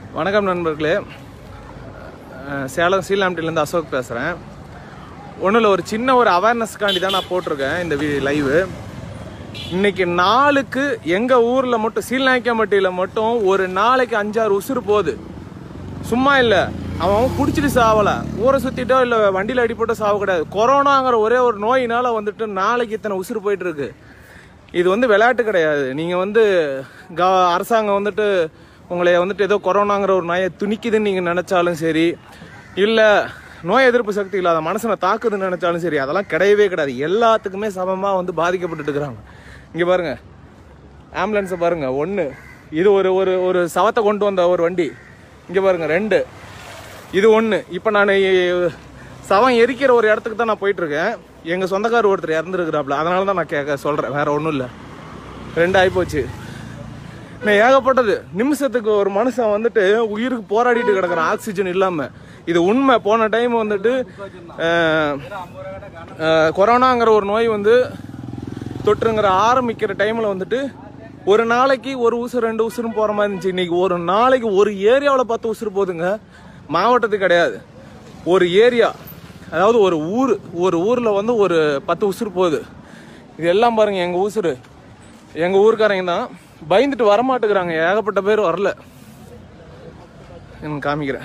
வணக்கம் நண்பர்களே அஹ் சேலம் சீலாம்டிலேருந்து அசோக் பேசுகிறேன் ஒன்றும் இல்லை ஒரு சின்ன ஒரு அவேர்னஸ்க்காண்டி தான் நான் போட்டிருக்கேன் இந்த வீ லைவு இன்னைக்கு நாளுக்கு எங்கள் ஊரில் மட்டும் சீல்நாய்க்கம்பட்டியில் மட்டும் ஒரு நாளைக்கு அஞ்சாறு உசுறு போகுது சும்மா இல்லை அவன் பிடிச்சிட்டு சாவலை ஊரை சுற்றிட்டோ இல்லை வண்டியில் அடிப்பட்டோ சாவ கிடையாது கொரோனாங்கிற ஒரே ஒரு நோயினால வந்துட்டு நாளைக்கு இத்தனை உசுறு போயிட்டு இருக்கு இது வந்து விளையாட்டு கிடையாது நீங்கள் வந்து க அரசாங்கம் வந்துட்டு உங்களை வந்துட்டு ஏதோ கொரோனாங்கிற ஒரு நோயை துணிக்குதுன்னு நீங்கள் நினச்சாலும் சரி இல்லை நோய் எதிர்ப்பு சக்தி இல்லாத மனசனை தாக்குதுன்னு நினச்சாலும் சரி அதெல்லாம் கிடையவே கிடையாது எல்லாத்துக்குமே சமமாக வந்து பாதிக்கப்பட்டுட்டு இருக்கிறாங்க இங்கே பாருங்க ஆம்புலன்ஸை பாருங்க ஒன்று இது ஒரு ஒரு ஒரு சவத்தை கொண்டு வந்த ஒரு வண்டி இங்கே பாருங்க ரெண்டு இது ஒன்று இப்போ நான் சவம் எரிக்கிற ஒரு இடத்துக்கு தான் நான் போயிட்டு இருக்கேன் எங்கள் சொந்தக்கார் ஒருத்தர் இறந்துருக்குறாப்புல அதனால தான் நான் கேட்க சொல்கிறேன் வேற ஒன்றும் இல்லை ரெண்டு ஆகிப்போச்சு நான் ஏகப்பட்டது நிமிஷத்துக்கு ஒரு மனுஷன் வந்துட்டு உயிருக்கு போராடிட்டு கிடக்குறான் ஆக்சிஜன் இல்லாமல் இது உண்மை போன டைம் வந்துட்டு அஹ், அஹ், கொரோனாங்கிற ஒரு நோய் வந்து தொற்றுங்கிற ஆரம்பிக்கிற டைமில் வந்துட்டு ஒரு நாளைக்கு ஒரு உசுறு ரெண்டு உசுரும் போகிற மாதிரி இருந்துச்சு இன்னைக்கு ஒரு நாளைக்கு ஒரு ஏரியாவில் பத்து உசுறு போகுதுங்க மாவட்டத்துக்கு கிடையாது ஒரு ஏரியா அதாவது ஒரு ஊர் ஒரு ஊரில் வந்து ஒரு பத்து உசுறு போகுது இது எல்லாம் பாருங்க எங்கள் உசுறு எங்கள் ஊருக்காரங்க தான் பயந்துட்டு வரமாட்டேங்கிறாங்க ஏகப்பட்ட பேர் வரல எனக்கு காமிக்கிறேன்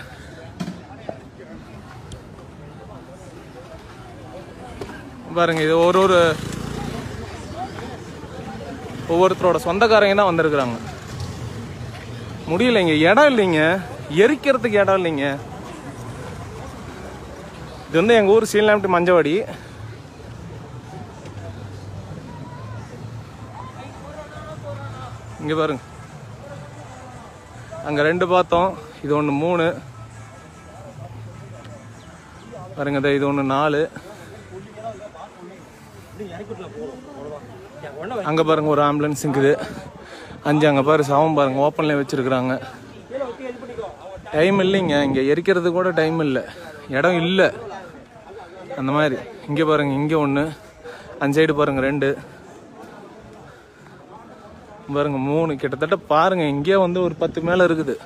பாருங்க இது ஒரு ஒரு ஒவ்வொருத்தரோட சொந்தக்காரங்க தான் வந்திருக்கிறாங்க முடியலைங்க இடம் இல்லைங்க எரிக்கிறதுக்கு இடம் இல்லைங்க இது வந்து எங்கள் ஊர் சீலாம்ட்டு மஞ்சவாடி இங்கே பாருங்க அங்கே ரெண்டு பார்த்தோம் இது ஒன்று மூணு பாருங்க இதோ இது ஒன்று நாலு அங்கே பாருங்க ஒரு ஆம்புலன்ஸ் இருக்குது அஞ்சு அங்கே பாரு சவம் பாருங்க ஓப்பன்லேயே வச்சிருக்கிறாங்க டைம் இல்லைங்க இங்கே எரிக்கிறது கூட டைம் இல்லை இடம் இல்லை அந்த மாதிரி இங்கே பாருங்க இங்கே ஒன்று அந்த சைடு பாருங்க ரெண்டு பாருங்க மூணு கிட்டத்தட்ட பாருங்க இங்கே வந்து ஒரு பத்து மேல இருக்குது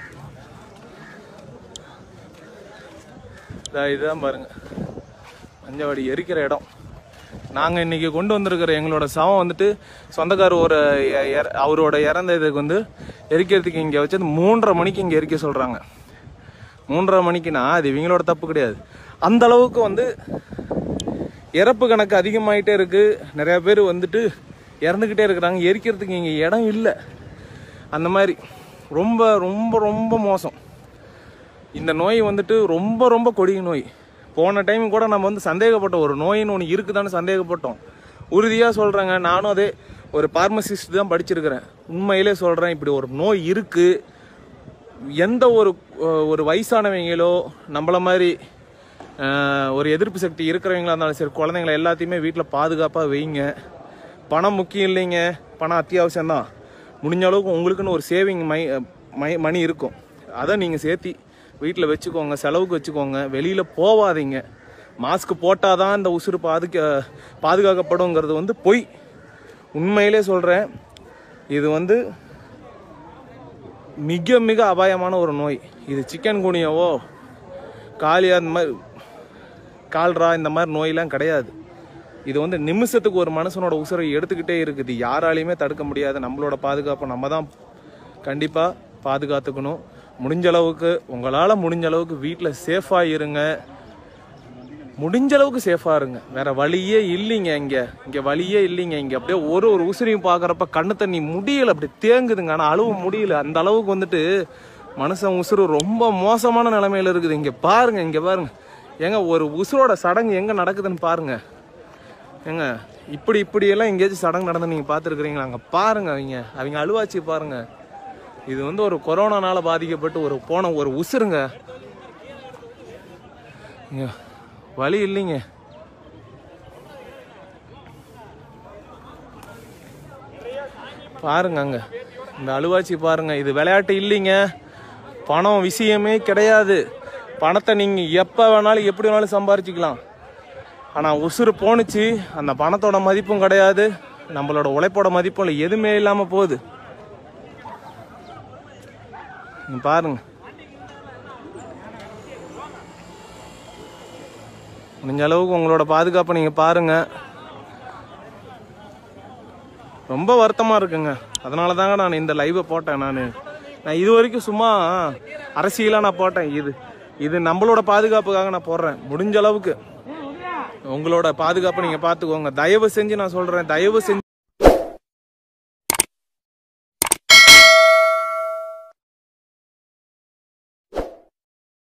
இதா இதுதான் பாருங்க மஞ்சவாடி எரிக்கிற இடம் நாங்க இன்னைக்கு கொண்டு வந்திருக்கிற எங்களோட சவம் வந்துட்டு சொந்தக்கார் ஒரு எ- எற- அவரோட இறந்த இதுக்கு வந்து எரிக்கிறதுக்கு இங்க வச்சது மூன்றரை மணிக்கு இங்க எரிக்க சொல்றாங்க மூன்றரை மணிக்குனா அது இவங்களோட தப்பு கிடையாது அந்த அளவுக்கு வந்து இறப்பு கணக்கு அதிகமாயிட்டே இருக்கு நிறைய பேர் வந்துட்டு இறந்துக்கிட்டே இருக்கிறாங்க எரிக்கிறதுக்கு இங்கே இடம் இல்லை அந்த மாதிரி ரொம்ப ரொம்ப ரொம்ப மோசம் இந்த நோய் வந்துட்டு ரொம்ப ரொம்ப கொடிய நோய் போன டைம் கூட நம்ம வந்து சந்தேகப்பட்ட ஒரு நோயின்னு ஒன்று இருக்குதான்னு சந்தேகப்பட்டோம் உறுதியாக சொல்கிறேங்க நானும் அதே ஒரு பார்மசிஸ்ட் தான் படிச்சிருக்கிறேன் உண்மையிலே சொல்கிறேன் இப்படி ஒரு நோய் இருக்குது எந்த ஒரு அஹ், ஒரு வயசானவங்களோ நம்மள மாதிரி அஹ், ஒரு எதிர்ப்பு சக்தி இருக்கிறவங்களா இருந்தாலும் சரி குழந்தைங்கள எல்லாத்தையுமே வீட்டில் பாதுகாப்பாக வைங்க பணம் முக்கியம் இல்லைங்க பணம் அத்தியாவசியம் தான் முடிஞ்ச அளவுக்கு உங்களுக்குன்னு ஒரு சேவிங் மை மை மணி இருக்கும் அதை நீங்கள் சேர்த்தி வீட்டில் வச்சுக்கோங்க செலவுக்கு வச்சுக்கோங்க வெளியில் போவாதீங்க மாஸ்க் போட்டால் தான் இந்த உசுறு பாதுகா பாதுகாக்கப்படுங்கிறது வந்து பொய் உண்மையிலே சொல்கிறேன் இது வந்து மிக மிக அபாயமான ஒரு நோய் இது சிக்கன் குனியாவோ காலியா இந்த மாதிரி கால்ரா இந்த மாதிரி நோயெல்லாம் கிடையாது இது வந்து நிமிஷத்துக்கு ஒரு மனுஷனோட உசுரை எடுத்துக்கிட்டே இருக்குது யாராலையுமே தடுக்க முடியாது நம்மளோட பாதுகாப்பை நம்ம தான் கண்டிப்பாக பாதுகாத்துக்கணும் முடிஞ்ச அளவுக்கு உங்களால் முடிஞ்ச அளவுக்கு வீட்டில் சேஃபாக இருங்க முடிஞ்ச அளவுக்கு சேஃபாக இருங்க வேற வழியே இல்லைங்க இங்கே இங்கே வழியே இல்லைங்க இங்கே அப்படியே ஒரு ஒரு உசிரியும் பார்க்குறப்ப கண்ணு தண்ணி முடியல அப்படி தேங்குதுங்க ஆனால் அழுவ முடியல அந்த அளவுக்கு வந்துட்டு மனுஷன் உசுறு ரொம்ப மோசமான நிலைமையில இருக்குது இங்கே பாருங்க இங்கே பாருங்க ஏங்க ஒரு உசுரோட சடங்கு எங்கே நடக்குதுன்னு பாருங்க ஏங்க இப்படி இப்படி எல்லாம் எங்கேயாச்சும் சடங்கு நடந்து நீங்கள் பார்த்துருக்குறீங்களா அங்கே பாருங்க அவங்க அவங்க அழுவாச்சி பாருங்க இது வந்து ஒரு கொரோனானால பாதிக்கப்பட்டு ஒரு போன ஒரு உசுருங்க இங்க வழி இல்லைங்க பாருங்க அங்க இந்த அழுவாச்சி பாருங்க இது விளையாட்டு இல்லைங்க பணம் விஷயமே கிடையாது பணத்தை நீங்க எப்ப வேணாலும் எப்படி வேணாலும் சம்பாரிச்சுக்கலாம் ஆனா உசுறு போணுச்சு அந்த பணத்தோட மதிப்பும் கிடையாது நம்மளோட உழைப்போட மதிப்பும் இல்லை எதுவுமே இல்லாம போகுது இங்க பாருங்க முடிஞ்ச அளவுக்கு உங்களோட பாதுகாப்பை நீங்கள் பாருங்கள் ரொம்ப வருத்தமாக இருக்குங்க அதனால தாங்க நான் இந்த லைவை போட்டேன் நான் நான் இது வரைக்கும் சும்மா அரசியலாக நான் போட்டேன் இது இது நம்மளோட பாதுகாப்புக்காக நான் போடுறேன் முடிஞ்ச அளவுக்கு உங்களோட பாதுகாப்பை நீங்கள் பார்த்துக்கோங்க தயவு செஞ்சு நான் சொல்கிறேன் தயவு செஞ்சு